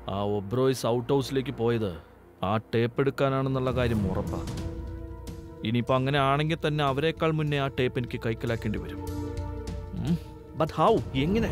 ആ ഒബ്രോയ്സ് ഔട്ട് ഹൗസിലേക്ക് പോയത് ആ ടേപ്പ് എടുക്കാനാണെന്നുള്ള കാര്യം ഉറപ്പാ ഇനിയിപ്പോൾ അങ്ങനെ ആണെങ്കിൽ തന്നെ അവരെക്കാൾ മുന്നേ ആ ടേപ്പ് എനിക്ക് കൈക്കലാക്കേണ്ടി വരും ബട്ട് ഹൗ എങ്ങനെ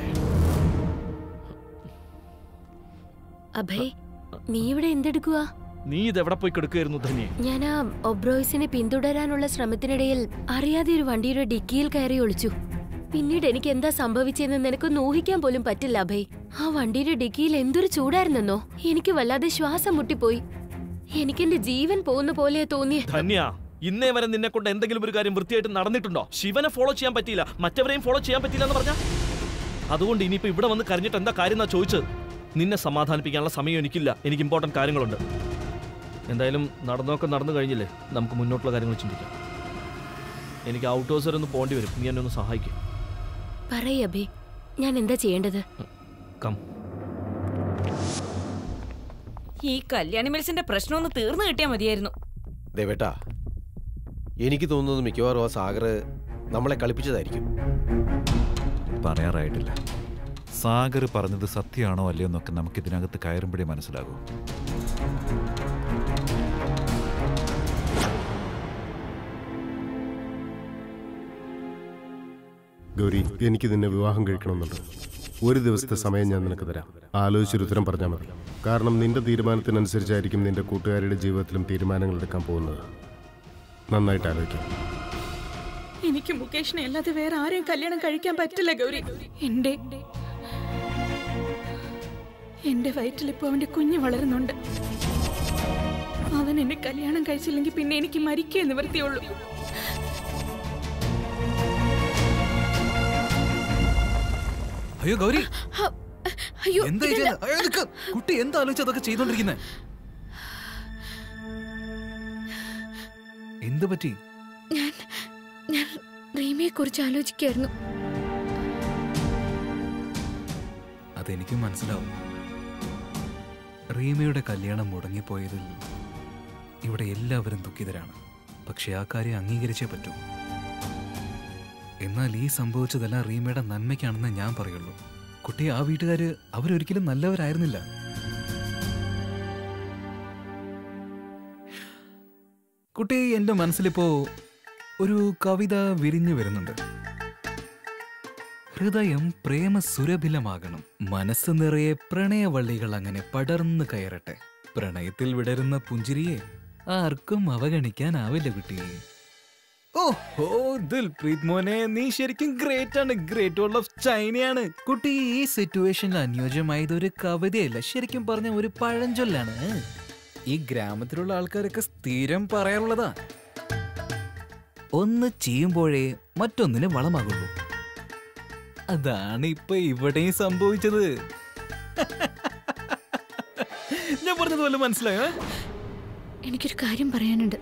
അഭയ് നീ ഇവിടെ എന്തെടുക്കുക നീ ഇതെവിടെ പോയി കിടക്കുകയായിരുന്നു ധന്യെ ഞാൻ ആ ഒബ്രോയ്സിനെ പിന്തുടരാനുള്ള ശ്രമത്തിനിടയിൽ അറിയാതെ ഒരു വണ്ടിയുടെ ഡിക്കിയിൽ കയറി ഒളിച്ചു പിന്നീട് എനിക്ക് എന്താ സംഭവിച്ചതെന്ന് നിനക്കൊന്ന് ഊഹിക്കാൻ പോലും പറ്റില്ല അഭയ് ആ വണ്ടിയുടെ ഡിക്കിയിൽ എന്തൊരു ചൂടായിരുന്നെന്നോ എനിക്ക് വല്ലാതെ ശ്വാസം മുട്ടിപ്പോയി എനിക്കെന്റെ ജീവൻ പോകുന്ന പോലെയാ തോന്നിയേ ധന്യ ഇന്നേ വരെ നിന്നെ കൊണ്ട് എന്തെങ്കിലും ഒരു കാര്യം വൃത്തിയായിട്ട് നടന്നിട്ടുണ്ടോ ശിവനെ ഫോളോ ചെയ്യാൻ പറ്റിയില്ല മറ്റവരെയും ഫോളോ ചെയ്യാൻ പറ്റില്ല എന്ന് പറഞ്ഞ അതുകൊണ്ട് ഇനിയിപ്പോ ഇവിടെ വന്ന് കരഞ്ഞിട്ട് എന്താ കാര്യം എന്നാ ചോദിച്ചത് നിന്നെ സമാധാനിപ്പിക്കാനുള്ള സമയം എനിക്കില്ല എനിക്ക് ഇമ്പോർട്ടന്റ് കാര്യങ്ങളുണ്ട് എന്തായാലും നടന്നൊക്കെ നടന്നു കഴിഞ്ഞില്ലേ നമുക്ക് മുന്നോട്ടുള്ള കാര്യങ്ങൾ ചിന്തിക്കാം എനിക്ക് ഔട്ട് ഹൗസ് വരെ ഒന്ന് പോകേണ്ടി വരും നീ എന്നെ ഒന്ന് സഹായിക്കും പറയ് അഭയ് ഞാൻ എന്താ ചെയ്യേണ്ടത് കം ഈ കല്യാണി മിൽസിന്റെ പ്രശ്നം ഒന്ന് തീർന്നു കിട്ടിയാൽ മതിയായിരുന്നു ദേവേട്ടാ എനിക്ക് തോന്നുന്നത് മിക്കവാറും ആ സാഗർ നമ്മളെ കളിപ്പിച്ചതായിരിക്കും പറയാറായിട്ടില്ല സാഗർ പറഞ്ഞത് സത്യമാണോ അല്ലയോ എന്നൊക്കെ നമുക്ക് ഇതിനകത്ത് കയറുമ്പോഴേ മനസ്സിലാകൂ ഗൗരി എനിക്ക് നിന്നെ വിവാഹം കഴിക്കണമെന്നുണ്ട് ഒരു ദിവസത്തെ സമയം ഞാൻ നിനക്ക് തരാം ആലോചിച്ചൊരു ഉത്തരം പറഞ്ഞാൽ മതി കാരണം നിന്റെ തീരുമാനത്തിനനുസരിച്ചായിരിക്കും നിന്റെ കൂട്ടുകാരുടെ ജീവിതത്തിലും തീരുമാനങ്ങൾ എടുക്കാൻ പോകുന്നത് നന്നായിട്ട് ആലോചിക്കാം എനിക്ക് മുകേഷിനെ അല്ലാതെ വേറെ ആരെയും കല്യാണം കഴിക്കാൻ പറ്റില്ല ഗൗരി എന്റെ എന്റെ വയറ്റിൽ ഇപ്പൊ അവന്റെ കുഞ്ഞ് വളരുന്നുണ്ട് അവൻ എന്നെ കല്യാണം കഴിച്ചില്ലെങ്കിൽ പിന്നെ എനിക്ക് മരിക്കേ നിവർത്തിയുള്ളൂ അയ്യോ ഗൗരി അയ്യോ എന്താ ഇതെന്താ? ചെയ്യുന്നത്? അയ്യോ, നിക്ക്. കുട്ടി എന്താ ആലോചിച്ച് അതൊക്കെ ചെയ്തോണ്ടിരിക്കുന്നത് എന്ത് പറ്റി ഞാൻ ഞാൻ റീമയെ കുറിച്ച് ആലോചിക്കായിരുന്നു അതെനിക്കും മനസ്സിലാവും റീമയുടെ കല്യാണം മുടങ്ങിപ്പോയതിൽ ഇവിടെ എല്ലാവരും ദുഃഖിതരാണ് പക്ഷെ ആ കാര്യം അംഗീകരിച്ചേ പറ്റൂ എന്നാൽ ഈ സംഭവിച്ചതെല്ലാം റീമയുടെ നന്മയ്ക്കാണെന്ന് ഞാൻ പറയുള്ളൂ കുട്ടി ആ വീട്ടുകാര് അവരൊരിക്കലും നല്ലവരായിരുന്നില്ല കുട്ടി എൻ്റെ മനസ്സിലിപ്പോ ഒരു കവിത വിരിഞ്ഞു വരുന്നുണ്ട് ഹൃദയം പ്രേമസുരഭിലമാകണം മനസ്സ് നിറയെ പ്രണയവള്ളികൾ അങ്ങനെ പടർന്നു കയറട്ടെ പ്രണയത്തിൽ വിടരുന്ന പുഞ്ചിരിയെ ആർക്കും അവഗണിക്കാനാവില്ല കുട്ടി ഓഹോ ദിൽപ്രീത് മോനെ നീ ശരിക്കും ഗ്രേറ്റ് ആണ് ഗ്രേറ്റ് വേൾഡ് ഓഫ് ചൈനയാണ് കുട്ടി ഈ സിറ്റുവേഷനിൽ അനുയോജ്യമായത് ഒരു കവിതയല്ല ശരിക്കും പറഞ്ഞ ഒരു പഴഞ്ചൊല്ലാണ് ഈ ഗ്രാമത്തിലുള്ള ആൾക്കാരൊക്കെ സ്ഥിരം പറയാറുള്ളതാ ഒന്ന് ചെയ്യുമ്പോഴേ മറ്റൊന്നിന് വളമാകുള്ളൂ അതാണ് ഇപ്പൊ ഇവിടെയും സംഭവിച്ചത് ഞാൻ പറഞ്ഞതുപോലെ മനസ്സിലായോ എനിക്കൊരു കാര്യം പറയാനുണ്ട്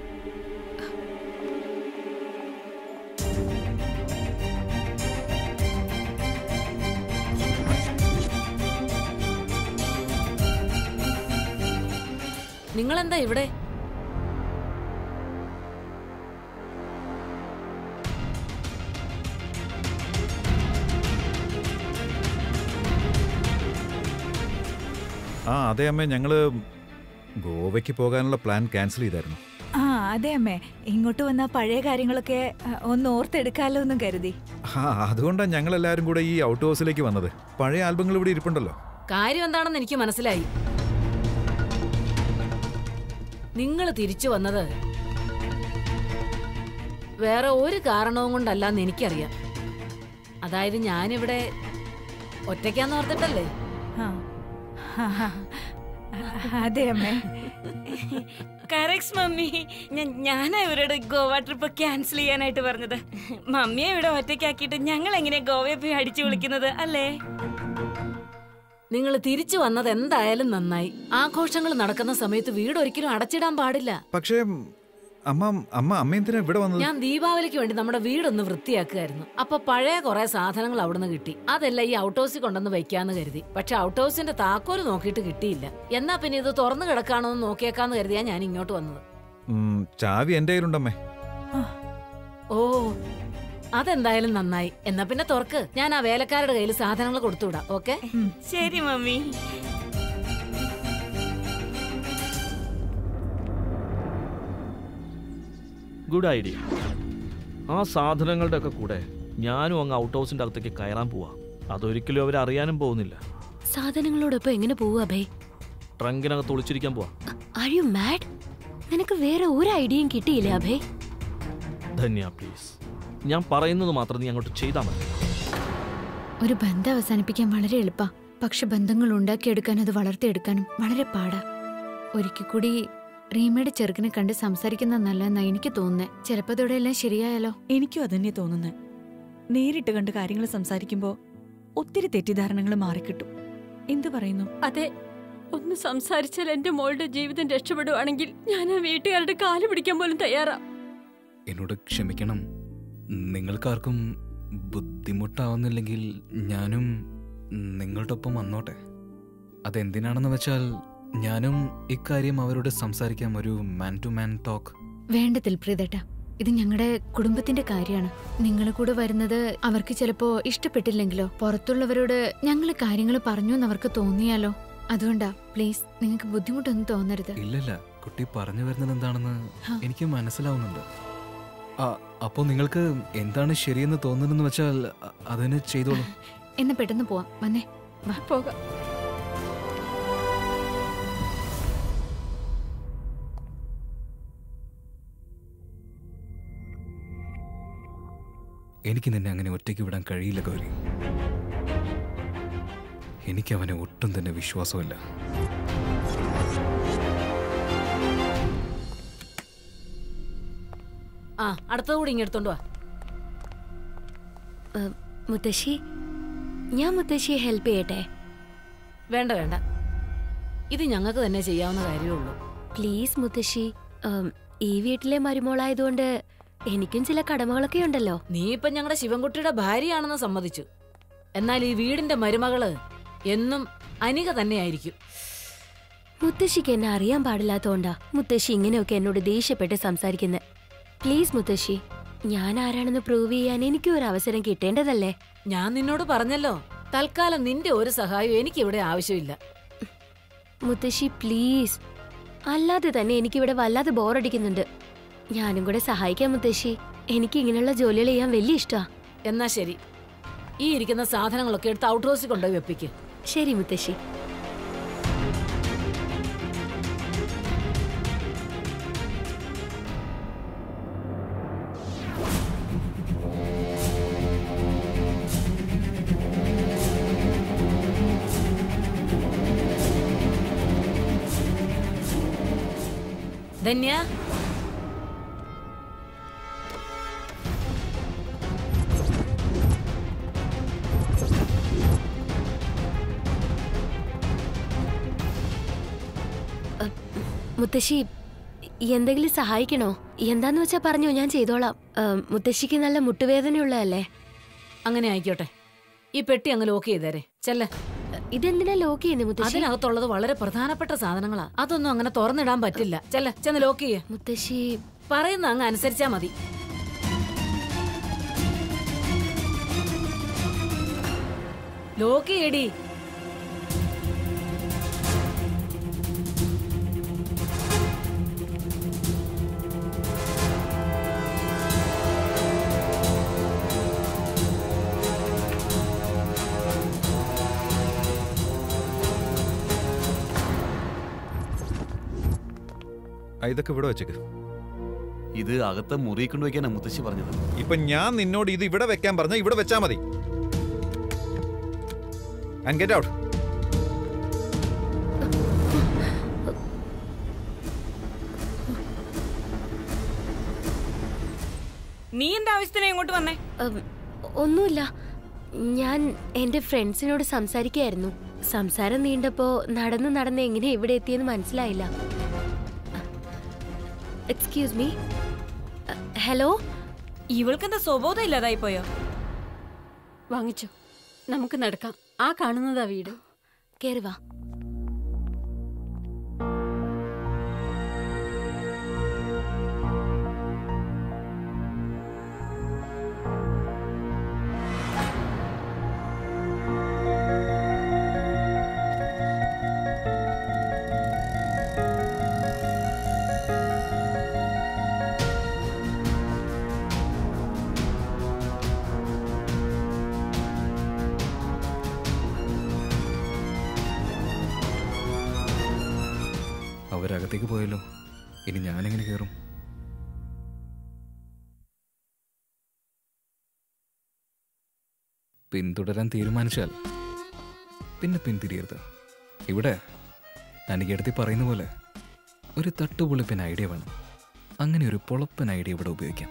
നിങ്ങളെന്താ ഇവിടെ ആ അതെ അമ്മേ ഞങ്ങള് ഗോവയ്ക്ക് പോകാനുള്ള പ്ലാൻ ക്യാൻസൽ ചെയ്തായിരുന്നു ആ അതെ അമ്മേ ഇങ്ങോട്ട് വന്ന പഴയ കാര്യങ്ങളൊക്കെ ആ, ഒന്ന് ഓർത്തെടുക്കാലോ എന്നും കരുതി ആ അതുകൊണ്ടാണ് ഞങ്ങൾ എല്ലാവരും കൂടെ ഈ ഔട്ട് ഹൗസിലേക്ക് വന്നത് പഴയ ആൽബങ്ങൾ ഇവിടെ ഇരിപ്പുണ്ടല്ലോ കാര്യം എന്താണെന്ന് എനിക്ക് മനസ്സിലായി നിങ്ങൾ തിരിച്ചു വന്നത് വേറെ ഒരു കാരണവും കൊണ്ടല്ലാന്ന് എനിക്കറിയാം അതായത് ഞാനിവിടെ ഒറ്റയ്ക്കാന്ന് ഓർത്തിട്ടല്ലേ ആ ആ, ആ. അതെ അമ്മേ കറക്റ്റ് മമ്മി ഞാനാ ഇവരോട് ഗോവ ട്രിപ്പ് ക്യാൻസൽ ചെയ്യാനായിട്ട് പറഞ്ഞത് മമ്മിയെ ഇവിടെ ഒറ്റയ്ക്കാക്കിയിട്ട് ഞങ്ങൾ എങ്ങനെ ഗോവയെ പോയി അടിച്ചു വിളിക്കുന്നത് അല്ലേ നിങ്ങൾ തിരിച്ചു വന്നത് എന്തായാലും നന്നായി ആഘോഷങ്ങൾ നടക്കുന്ന സമയത്ത് വീട് ഒരിക്കലും അടച്ചിടാൻ പാടില്ല പക്ഷേ അമ്മ അമ്മ അമ്മ എന്തിനാ ഇവിടെ വന്നത് ഞാൻ ദീപാവലിക്ക് വേണ്ടി നമ്മുടെ വീടൊന്ന് വൃത്തിയാക്കുമായിരുന്നു അപ്പൊ പഴയ കുറെ സാധനങ്ങൾ അവിടുന്ന് കിട്ടി അതെല്ലാം ഈ ഔട്ട് ഹൗസിൽ കൊണ്ടുവന്ന് വെക്കാന്ന് കരുതി പക്ഷെ ഔട്ട് ഹൗസിന്റെ താക്കോല് നോക്കിയിട്ട് കിട്ടിയില്ല എന്നാ പിന്നെ ഇത് തുറന്നു കിടക്കാണോ എന്ന് നോക്കിയേക്കാന്ന് കരുതിയാ ഞാൻ ഇങ്ങോട്ട് വന്നത് ഉം, ചാവി എന്റെ കയ്യിലുണ്ടമ്മേ ഓ അതെന്തായാലും നന്നായി എന്നാ പിന്നെ തുറക്ക് ഞാൻ ആ വേലക്കാരുടെ കയ്യിൽ സാധനങ്ങൾ കൊടുത്തുവിടാം ഓക്കെ ശരി മമ്മി ഗുഡ് ഐഡിയ ആ സാധനങ്ങളുടെ ഒക്കെ കൂടെ ഞാനും അങ്ങ് ഔട്ട് ഹൗസിന്റെ അകത്തേക്ക് കയറാൻ പോവാ അതൊരിക്കലും അവർ അറിയാനും പോകുന്നില്ല സാധനങ്ങളോടൊപ്പം എങ്ങനെ പോവുക അഭയ് ട്രങ്കിനകത്ത് ഒളിച്ചിരിക്കാൻ പോവാ ആർ യു മാഡ് നിനക്ക് വേറെ ഒരു ഐഡിയയും കിട്ടിയില്ലേ അഭയ് ധന്യ പ്ലീസ് ഞാൻ പറയുന്നത് മാത്രം നീ അങ്ങോട്ട് ചെയ്താൽ മതി ഒരു ബന്ധം അവസാനിപ്പിക്കാൻ വളരെ എളുപ്പാ പക്ഷെ ബന്ധങ്ങൾ ഉണ്ടാക്കിയെടുക്കാൻ അത് വളർത്തിയെടുക്കാനും വളരെ പാടാ ഒരിക്കൽ കൂടി റീമയുടെ ചെറുക്കിനെ കണ്ട് സംസാരിക്കുന്ന നല്ലതെന്നാ എനിക്ക് തോന്നുന്നത് ചിലപ്പോ ഇതോടെ എല്ലാം ശരിയായാലോ എനിക്കും അതന്നെ തോന്നുന്നത് നേരിട്ട് കണ്ട് കാര്യങ്ങൾ സംസാരിക്കുമ്പോ ഒത്തിരി തെറ്റിദ്ധാരണകൾ മാറിക്കിട്ടും എന്തു പറയുന്നു അതെ ഒന്ന് സംസാരിച്ചാൽ എന്റെ മോളുടെ ജീവിതം രക്ഷപ്പെടുവാണെങ്കിൽ ഞാൻ ആ വീട്ടുകാരുടെ കാല് പിടിക്കാൻ പോലും തയ്യാറാ എന്നോട് ക്ഷമിക്കണം നിങ്ങൾക്കാർക്കും ബുദ്ധിമുട്ടാവുന്നില്ലെങ്കിൽ ഞാനും നിങ്ങളുടെ ഒപ്പം വന്നോട്ടെ അതെന്തിനാണെന്ന് വെച്ചാൽ ഞാനും ഇക്കാര്യം അവരോട് സംസാരിക്കാം ഒരു മാൻ ടു മാൻ ടോക്ക് വേണ്ട ദിൽപ്രീതേട്ട ഇത് ഞങ്ങളുടെ കുടുംബത്തിന്റെ കാര്യമാണ് നിങ്ങൾ കൂടെ വരുന്നത് അവർക്ക് ചിലപ്പോ ഇഷ്ടപ്പെട്ടില്ലെങ്കിലോ പുറത്തുള്ളവരോട് ഞങ്ങൾ കാര്യങ്ങൾ പറഞ്ഞു എന്ന് അവർക്ക് തോന്നിയാലോ അതുകൊണ്ടാ പ്ലീസ് നിങ്ങൾക്ക് ബുദ്ധിമുട്ടൊന്നും തോന്നരുത് ഇല്ലല്ല കുട്ടി പറഞ്ഞു വരുന്നത് എന്താണെന്ന് ഹാ. എനിക്ക് മനസ്സിലാവുന്നുണ്ട് ആ, അപ്പോ നിങ്ങൾക്ക് എന്താണ് ശരിയെന്ന് തോന്നുന്നതെന്ന് വെച്ചാൽ അ- അതിന് ചെയ്തോളൂ എന്നാ പെട്ടെന്ന് പോവാം വന്നേ വാ പോകാം എനിക്ക് നിന്നെ അങ്ങനെ ഒറ്റയ്ക്ക് വിടാൻ കഴിയില്ല ഗൗരി എനിക്ക് അവനെ ഒട്ടും തന്നെ വിശ്വാസമില്ല ആ അടുത്തത് കൂടി ഇങ്ങെടുത്തോണ്ട് വാ ഏ, മുത്തശ്ശി ഞാൻ മുത്തശ്ശിയെ ഹെൽപ്പ് ചെയ്യട്ടെ വേണ്ട വേണ്ട ഇത് ഞങ്ങൾക്ക് തന്നെ ചെയ്യാവുന്ന കാര്യമേ ഉള്ളൂ പ്ലീസ് മുത്തശ്ശി ഉം, ഈ വീട്ടിലെ മരുമോളായതുകൊണ്ട് എനിക്കും ചില കടമകളൊക്കെ ഉണ്ടല്ലോ നീ ഇപ്പൊ ഞങ്ങളുടെ ശിവൻകുട്ടിയുടെ ഭാര്യയാണെന്ന് സമ്മതിച്ചു എന്നാൽ ഈ വീടിന്റെ മരുമകള് എന്നും അനിക തന്നെയായിരിക്കും മുത്തശ്ശിക്ക് എന്നെ അറിയാൻ പാടില്ലാത്തോണ്ടാ മുത്തശ്ശി ഇങ്ങനെയൊക്കെ എന്നോട് ദേഷ്യപ്പെട്ട് സംസാരിക്കുന്നത് പ്ലീസ് മുത്തശ്ശി ഞാൻ ആരാണെന്ന് പ്രൂവ് ചെയ്യാൻ എനിക്കും ഒരു അവസരം കിട്ടേണ്ടതല്ലേ ഞാൻ നിന്നോട് പറഞ്ഞല്ലോ തൽക്കാലം നിന്റെ ഒരു സഹായവും എനിക്കിവിടെ ആവശ്യമില്ല മുത്തശ്ശി പ്ലീസ് അല്ലാതെ തന്നെ എനിക്കിവിടെ വല്ലാതെ ബോറടിക്കുന്നുണ്ട് ഞാനും കൂടെ സഹായിക്കാം മുത്തശ്ശി എനിക്ക് ഇങ്ങനെയുള്ള ജോലികൾ ചെയ്യാൻ വലിയ ഇഷ്ടാ എന്നാ ശരി ഈ ഇരിക്കുന്ന സാധനങ്ങളൊക്കെ എടുത്ത് ഔട്ട് ഹൗസിൽ കൊണ്ടുപോയി വെപ്പിക്ക് ശരി മുത്തശ്ശി ധന്യ മുത്തശ്ശി എന്തെങ്കിലും സഹായിക്കണോ എന്താന്ന് വെച്ചാ പറഞ്ഞോ ഞാൻ ചെയ്തോളാം ഏ, മുത്തശ്ശിക്ക് നല്ല മുട്ടുവേദനയുള്ളതല്ലേ അങ്ങനെ ആയിക്കോട്ടെ ഈ പെട്ടി അങ്ങ് ലോക്ക് ചെയ്തേരെ ചെല്ല ഇതെന്തിനാ ലോക്ക് ചെയ്യുന്നത് മുത്തശ്ശി അതിനകത്തുള്ളത് വളരെ പ്രധാനപ്പെട്ട സാധനങ്ങളാ അതൊന്നും അങ്ങനെ തുറന്നിടാൻ പറ്റില്ല ചെല്ല ചെന്ന് ലോക്ക് ചെയ്യ മുത്തശ്ശി പറയുന്ന അങ്ങ് അനുസരിച്ചാ മതി ലോക്ക് ചെയ്യടി ആ, ഇതൊക്കെ ഇവിടെ വെച്ചേക്ക് ഇത് അകത്തെ മുറി കൊണ്ടുവയ്ക്കാനാ മുത്തശ്ശി പറഞ്ഞത് ഇപ്പൊ ഞാൻ നിന്നോട് ഇത് ഇവിടെ വെക്കാൻ പറഞ്ഞ ഇവിടെ വെച്ചാ മതി ആൻഡ് ഗെറ്റ് ഔട്ട് നീ എന്താ ആവശ്യത്തിന് ഇങ്ങോട്ട് വന്നേ ഉം, ഒന്നുമില്ല ഞാൻ എന്റെ ഫ്രണ്ട്സിനോട് സംസാരിക്കുകയായിരുന്നു സംസാരം നീണ്ടപ്പോ നടന്ന് നടന്ന് എങ്ങനെ ഇവിടെ എത്തിയെന്ന് മനസ്സിലായില്ല എക്സ്ക്യൂസ് മീ ഹലോ ഇവൾക്കെന്താ സ്വബോധം ഇല്ലാതായി പോയോ വാങ്ങിച്ചോ നമുക്ക് നടക്കാം ആ കാണുന്നതാ വീട് കേറി വാ അകത്തേക്ക് പോയല്ലോ ഇനി ഞാനെങ്ങനെ കയറും പിന്തുടരാൻ തീരുമാനിച്ചാൽ പിന്നെ പിന്തിരിയരുത് ഇവിടെ അനികടുത്തി പറയുന്ന പോലെ ഒരു തട്ടുപൊളിപ്പൻ ഐഡിയ വേണം അങ്ങനെ ഒരു പൊളപ്പൻ ഐഡിയ ഇവിടെ ഉപയോഗിക്കാം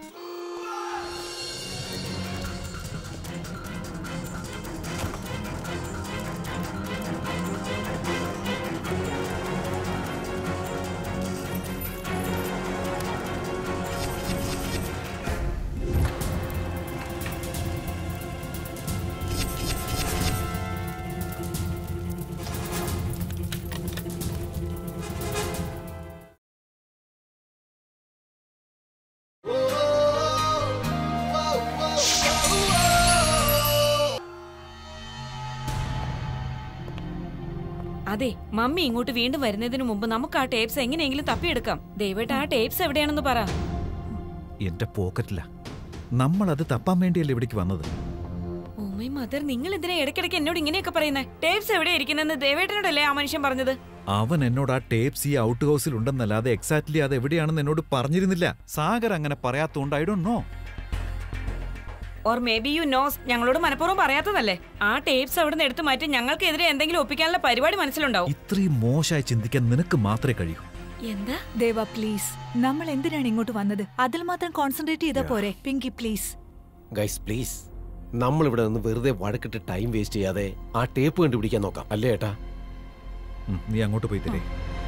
അതെ മമ്മി ഇങ്ങോട്ട് വീണ്ടും വരുന്നതിന് മുമ്പ് നമുക്ക് ആ ടേപ്സ് എങ്ങനെയെങ്കിലും തപ്പിയെടുക്കാം ദയവായിട്ട് ആ ടേപ്സ് എവിടെയാണെന്ന് പറ എന്റെ പോക്കറ്റില നമ്മളത് തപ്പാൻ വേണ്ടിയല്ലേ ഇവിടേക്ക് വന്നത് ഓ മൈ മദർ നിങ്ങൾ എന്തിനാ ഇടയ്ക്കിടയ്ക്ക് എന്നോട് ഇങ്ങനെയൊക്കെ പറയുന്നത് ടേപ്സ് എവിടെ ഇരിക്കുന്നെന്ന് ദേവേട്ടനോടല്ലേ ആ മനുഷ്യൻ പറഞ്ഞത് അവൻ എന്നോട് ആ ടേപ്സ് ഈ ഔട്ട് ഹൗസിൽ ഉണ്ടെന്നല്ലാതെ എക്സാക്ട്ലി അത് എവിടെയാണെന്ന് എന്നോട് പറഞ്ഞിരുന്നില്ല സാഗർ അങ്ങനെ പറയാത്തോണ്ട് I don't know or maybe you knows ഞങ്ങളോട് മനഃപൂർവ്വം പറയാത്തതല്ലേ ആ ടേപ്സ് അവിടെ നിന്ന് എടുത്തു മാറ്റി ഞങ്ങൾക്കെതിരെ എന്തെങ്കിലും ഒപ്പിക്കാനുള്ള പരിപാടി മനസ്സിലുണ്ടാവും ഇത്രയും മോശമായി ചിന്തിക്കാൻ നിനക്ക് മാത്രമേ കഴിയൂ എന്താ ദേവ പ്ലീസ് നമ്മൾ എന്തിനാണ് ഇങ്ങോട്ട് വന്നത് അതിൽ മാത്രം കോൺസെൻട്രേറ്റ് ചെയ്താ പോരെ പിങ്കി പ്ലീസ് ഗൈസ് പ്ലീസ് നമ്മൾ ഇവിടെ നിന്ന് വെറുതെ വഴക്കിട്ട് ടൈം വേസ്റ്റ് ചെയ്യാതെ ആ ടേപ്പ് കണ്ടുപിടിക്കാൻ നോക്കാം അല്ലേ ഏട്ടാ ഉം, നീ അങ്ങോട്ട് പോയി തരേ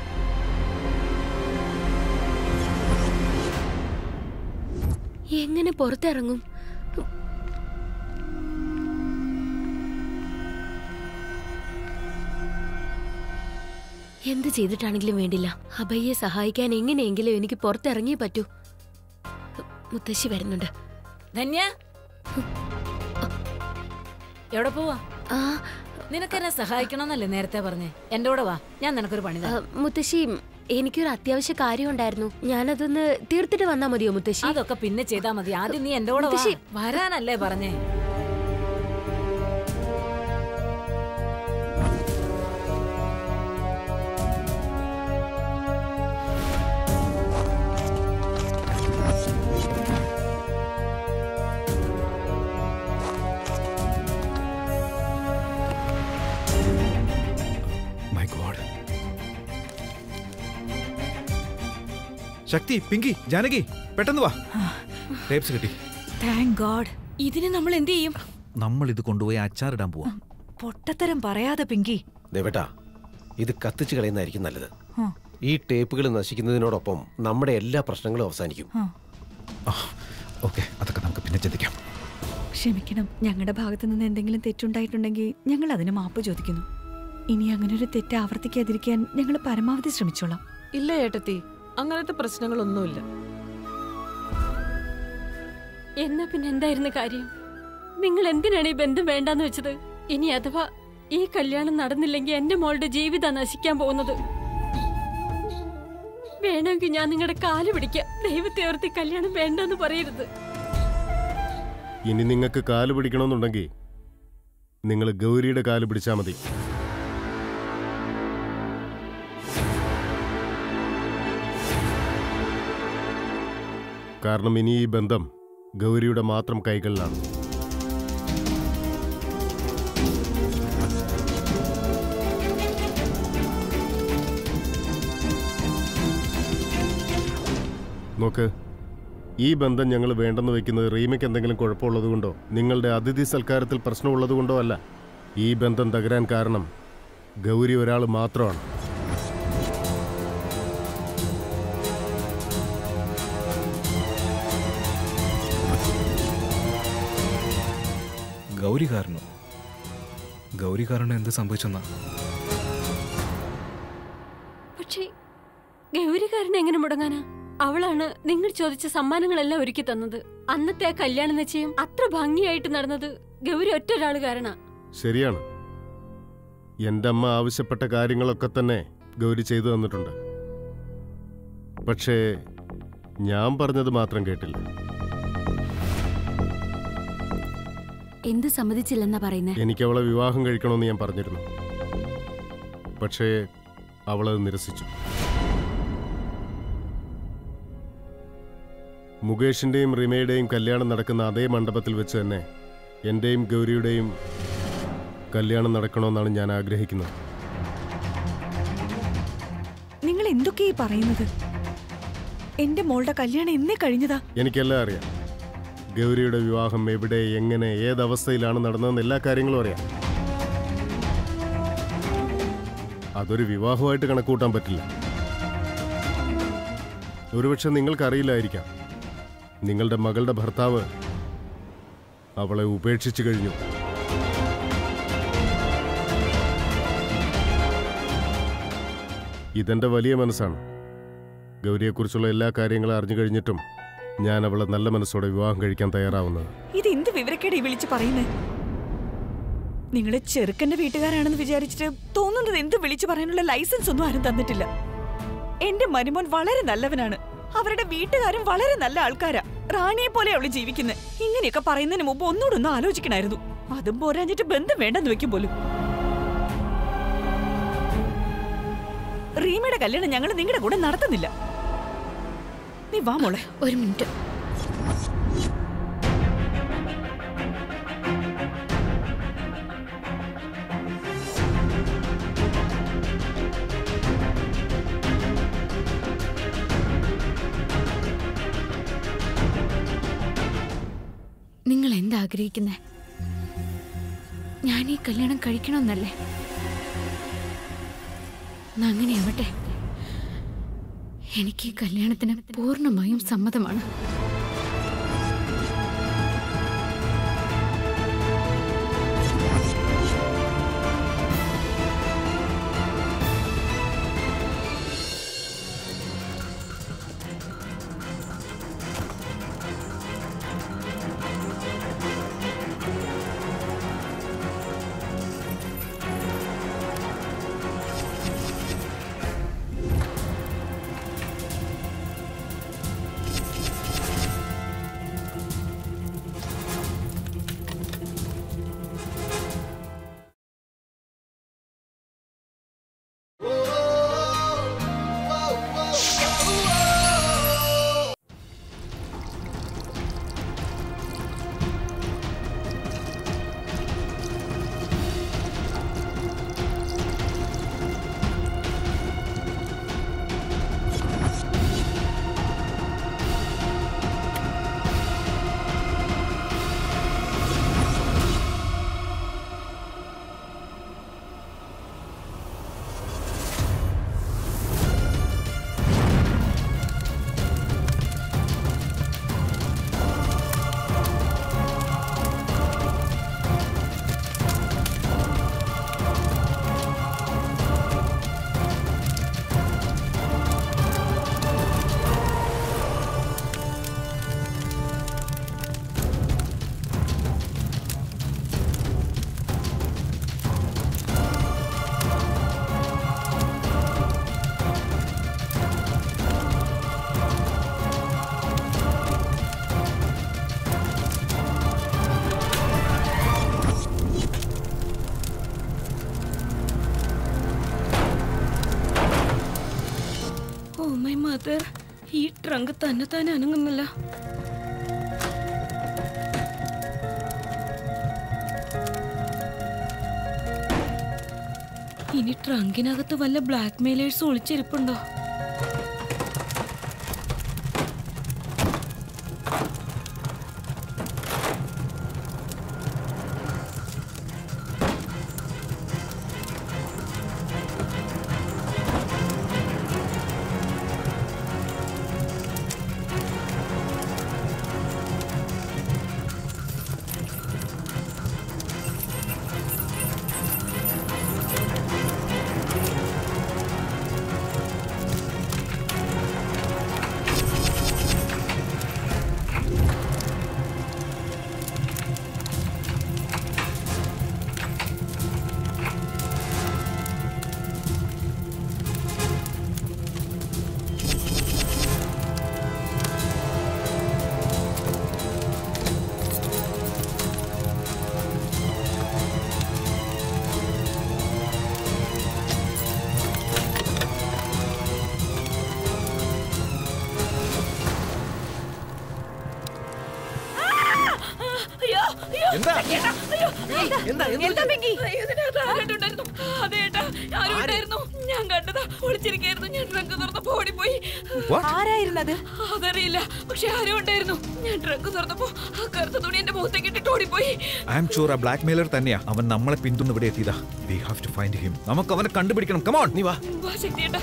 എങ്ങനെ പുറത്തിറങ്ങും എന്ത് ചെയ്തിട്ടാണെങ്കിലും വേണ്ടില്ല അഭയെ സഹായിക്കാൻ എങ്ങനെയെങ്കിലും എനിക്ക് പുറത്തിറങ്ങിയേ പറ്റൂ മുത്തശ്ശി വരുന്നുണ്ട് ധന്യ എവിടെ പോവാ ആ നിനക്കെന്നെ സഹായിക്കണമെന്നല്ലേ നേരത്തെ പറഞ്ഞേ എന്റെ കൂടെ വാ ഞാൻ നിനക്കൊരു പണി ആ, തരാം. മുത്തശ്ശി എനിക്കൊരു അത്യാവശ്യ കാര്യം ഉണ്ടായിരുന്നു ഞാനതൊന്ന് തീർത്തിട്ട് വന്നാ മതിയോ മുത്തശ്ശി അതൊക്കെ പിന്നെ ചെയ്താ മതി ആദ്യം നീ എന്റെ കൂടെ വാ. മുത്തശ്ശി. വരാനല്ലേ പറഞ്ഞേ മൈ ഗോഡ് ശക്തി പിങ്കി ജാനകി പെട്ടെന്ന് വാ ടേപ്സ് കിട്ടി താങ്ക് ഗോഡ് ഇതിന് നമ്മൾ എന്ത് ചെയ്യും നമ്മൾ ഇത് കൊണ്ടുപോയി അച്ചാറിടാൻ പോവാ പൊട്ടത്തരം പറയാതെ പിങ്കി ദേവേട്ടാ ഇത് കത്തിച്ച് കളയുന്നതായിരിക്കും നല്ലത് ആ. ഈ ടേപ്പുകൾ നശിക്കുന്നതിനോടൊപ്പം നമ്മുടെ എല്ലാ പ്രശ്നങ്ങളും അവസാനിക്കും ആ ഓക്കെ അതൊക്കെ നമുക്ക് പിന്നെ ചിന്തിക്കാം ക്ഷമിക്കണം ഞങ്ങളുടെ ഭാഗത്തു നിന്ന് എന്തെങ്കിലും തെറ്റുണ്ടായിട്ടുണ്ടെങ്കിൽ ഞങ്ങൾ അതിന് മാപ്പ് ചോദിക്കുന്നു ഇനി അങ്ങനെ ഒരു തെറ്റ് ആവർത്തിക്കാതിരിക്കാൻ ഞങ്ങൾ പരമാവധി ശ്രമിച്ചോളാം ഇല്ല ഏട്ടത്തി അങ്ങനത്തെ പ്രശ്നങ്ങളൊന്നുമില്ല എന്നാ പിന്നെ എന്തായിരുന്നു കാര്യം നിങ്ങൾ എന്തിനാണ് ഈ ബന്ധം വേണ്ടാന്ന് വെച്ചത് ഇനി അഥവാ ഈ കല്യാണം നടന്നില്ലെങ്കിൽ എന്റെ മോളുടെ ജീവിതം നശിക്കാൻ പോകുന്നത് വേണമെങ്കിൽ ഞാൻ നിങ്ങളുടെ കാല് പിടിക്കാം ദൈവത്തെ ഓർത്തി കല്യാണം വേണ്ടെന്ന് പറയരുത് ഇനി നിങ്ങൾക്ക് കാല് പിടിക്കണമെന്നുണ്ടെങ്കിൽ നിങ്ങൾ ഗൗരിയുടെ കാല് പിടിച്ചാൽ മതി കാരണം ഇനി ഈ ബന്ധം ഗൗരിയുടെ മാത്രം കൈകളിലാണ് നോക്ക് ഈ ബന്ധം ഞങ്ങൾ വേണ്ടെന്ന് വെക്കുന്നത് റീമയ്ക്ക് എന്തെങ്കിലും കുഴപ്പമുള്ളത് കൊണ്ടോ നിങ്ങളുടെ അതിഥി സൽക്കാരത്തിൽ പ്രശ്നമുള്ളത് കൊണ്ടോ അല്ല ഈ ബന്ധം തകരാൻ കാരണം ഗൗരി ഒരാൾ മാത്രമാണ് ഗൗരി കാരണോ ഗൗരി കാരണം എന്ത് സംഭവിച്ചെന്നാ പക്ഷേ ഗൗരികാരൻ എങ്ങനെ മുടങ്ങാനാ അവളാണ് നിങ്ങൾ ചോദിച്ച സമ്മാനങ്ങളെല്ലാം ഒരുക്കി തന്നത് അന്നത്തെ ആ കല്യാണ നിശ്ചയം അത്ര ഭംഗിയായിട്ട് നടന്നത് ഗൗരി ഒറ്റ ഒരാൾ കാരണ ശരിയാണ് എൻ്റെ അമ്മ ആവശ്യപ്പെട്ട കാര്യങ്ങളൊക്കെ തന്നെ ഗൗരി ചെയ്തു തന്നിട്ടുണ്ട് പക്ഷേ ഞാൻ പറഞ്ഞത് മാത്രം കേട്ടില്ല എന്ത് സമ്മതിച്ചില്ലെന്നാ പറയുന്നേ എനിക്ക് അവളെ വിവാഹം കഴിക്കണമെന്ന് ഞാൻ പറഞ്ഞിരുന്നു പക്ഷേ അവളത് നിരസിച്ചു മുകേഷിന്റെയും റിമയുടെയും കല്യാണം നടക്കുന്ന അതേ മണ്ഡപത്തിൽ വെച്ച് തന്നെ എന്റെയും ഗൗരിയുടെയും കല്യാണം നടക്കണമെന്നാണ് ഞാൻ ആഗ്രഹിക്കുന്നത് നിങ്ങൾ എന്തൊക്കെയാ ഈ പറയുന്നത് എന്റെ മോളുടെ കല്യാണം എന്നേ കഴിഞ്ഞതാ എനിക്കെല്ലാം അറിയാം ഗൗരിയുടെ വിവാഹം എവിടെ എങ്ങനെ ഏതവസ്ഥയിലാണ് നടന്നതെന്ന് എല്ലാ കാര്യങ്ങളും അറിയാം അതൊരു വിവാഹമായിട്ട് കണക്കൂട്ടാൻ പറ്റില്ല ഒരുപക്ഷെ നിങ്ങൾക്കറിയില്ലായിരിക്കാം നിങ്ങളുടെ മകളുടെ ഭർത്താവ് അവളെ ഉപേക്ഷിച്ചു കഴിഞ്ഞു ഇതെന്റെ വലിയ മനസ്സാണ് ഗൗരിയെക്കുറിച്ചുള്ള എല്ലാ കാര്യങ്ങളും അറിഞ്ഞു കഴിഞ്ഞിട്ടും ഞാൻ അവളെ നല്ല മനസ്സോടെ വിവാഹം കഴിക്കാൻ തയ്യാറാവുന്നത് ഇത് എന്ത് വിവരക്കേട് ഈ വിളിച്ച് പറയുന്നേ നിങ്ങള് ചെറുക്കന്റെ വീട്ടുകാരാണെന്ന് വിചാരിച്ചിട്ട് തോന്നുന്നത് എന്ത് വിളിച്ചു പറയാനുള്ള ലൈസൻസ് ഒന്നും ആരും തന്നിട്ടില്ല എന്റെ മരുമോൻ വളരെ നല്ലവനാണ് അവരുടെ വീട്ടുകാരും വളരെ നല്ല ആൾക്കാരാ റാണിയെ പോലെ അവള് ജീവിക്കുന്നത് ഇങ്ങനെയൊക്കെ പറയുന്നതിന് മുമ്പ് ഒന്നുകൂടെ ഒന്ന് ആലോചിക്കണായിരുന്നു അതും പോരാഞ്ഞിട്ട് ബന്ധം വേണ്ടെന്ന് വെക്കും പോലും റീമയുടെ കല്യാണം ഞങ്ങൾ നിങ്ങളുടെ കൂടെ നടത്തുന്നില്ല നീ വാ മോളെ ഒരു മിനിറ്റ് നിങ്ങൾ എന്താഗ്രഹിക്കുന്നേ ഞാൻ ഈ കല്യാണം കഴിക്കണമെന്നല്ലേ എന്നാ അങ്ങനെയാവട്ടെ എനിക്ക് ഈ കല്യാണത്തിന് പൂർണ്ണമായും സമ്മതമാണ് ഓ മൈ മദർ ഈ ട്രങ്ക് തന്നെ തന്നെ അനങ്ങുന്നില്ല ഇനി ട്രങ്കിനകത്ത് വല്ല ബ്ലാക്ക് മെയിലേഴ്സ് ഒളിച്ചിരിപ്പുണ്ടോ എന്താ പിങ്കി? ഇതിനകത്ത് ആരുണ്ടായിരുന്നു? അതെ ഏട്ടാ, ആരും ഉണ്ടായിരുന്നു. ഞാൻ കണ്ടതാ ഒളിച്ചിരിക്കായിരുന്നു ഞാൻ ട്രങ്ക് തുറന്നപ്പോ ഓടിപ്പോയി ആരായിരുന്നത് അതറിയില്ല പക്ഷെ ആരും ഉണ്ടായിരുന്നു ഞാൻ ട്രങ്ക് തുറന്നപ്പോ ആ കറുത്ത തുണി എന്റെ മുഖത്തേക്ക് ഇട്ടിട്ട് ഓടിപ്പോയി ഐ എം ഷുവർ ആ ബ്ലാക്ക് മെയിലർ തന്നെയാ അവൻ നമ്മളെ പിന്തുണ ഇവിടെ എത്തിയതാ we have to find him നമുക്ക് അവനെ കണ്ടുപിടിക്കണം കമോൺ നീ വാ വാ ശക്തിയേട്ടാ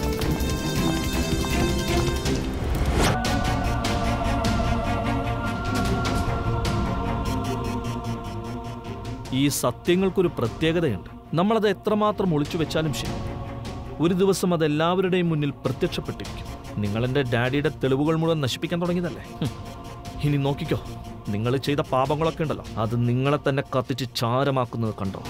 ഈ സത്യങ്ങൾക്കൊരു പ്രത്യേകതയുണ്ട് നമ്മളത് എത്രമാത്രം ഒളിച്ചു വെച്ചാലും ശരി ഒരു ദിവസം അത് എല്ലാവരുടെയും മുന്നിൽ പ്രത്യക്ഷപ്പെട്ടിരിക്കും നിങ്ങൾ എൻ്റെ ഡാഡിയുടെ തെളിവുകൾ മുഴുവൻ നശിപ്പിക്കാൻ തുടങ്ങിയതല്ലേ ഹും. ഇനി നോക്കിക്കോ നിങ്ങൾ ചെയ്ത പാപങ്ങളൊക്കെ ഉണ്ടല്ലോ അത് നിങ്ങളെ തന്നെ കത്തിച്ച് ചാരമാക്കുന്നത് കണ്ടോ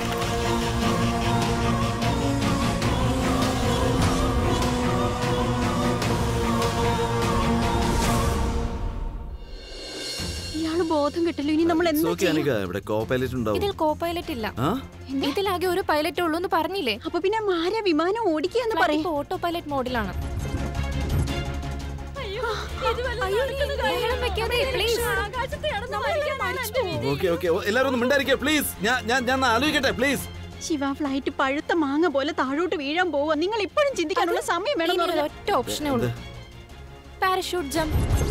ഇയാള് ബോധം കിട്ടില്ല ഇനി നമ്മൾ എന്താ ഓക്കെ അനിക ഇവിടെ കോ പൈലറ്റ് ഉണ്ടാവും ഇതിൽ കോ പൈലറ്റ് ഇല്ല ആ ഇതിലാകെ ഒരു പൈലറ്റ് ഉള്ളൂ എന്ന് പറഞ്ഞില്ലേ അപ്പൊ പിന്നെ മാര വിമാനം ഓടിക്കുകയെന്ന് പറയും ഓട്ടോ പൈലറ്റ് മോഡിലാണ് ഓക്കെ ഓക്കെ എല്ലാവരും ഒന്ന് മിണ്ടായിരിക്കുക പ്ലീസ് ഞാൻ ഞാൻ ഞാൻ ഒന്ന് ആലോചിക്കട്ടെ പ്ലീസ് ശിവ ഫ്ലൈറ്റ് പഴുത്ത മാങ്ങ പോലെ താഴോട്ട് വീഴാൻ പോവാ നിങ്ങൾ ഇപ്പോഴും ചിന്തിക്കാനുള്ള സമയം വേണം എന്ന് പറഞ്ഞാ- ഒറ്റ ഓപ്ഷനേ ഉള്ളൂ പാരഷൂട്ട് ജംപ്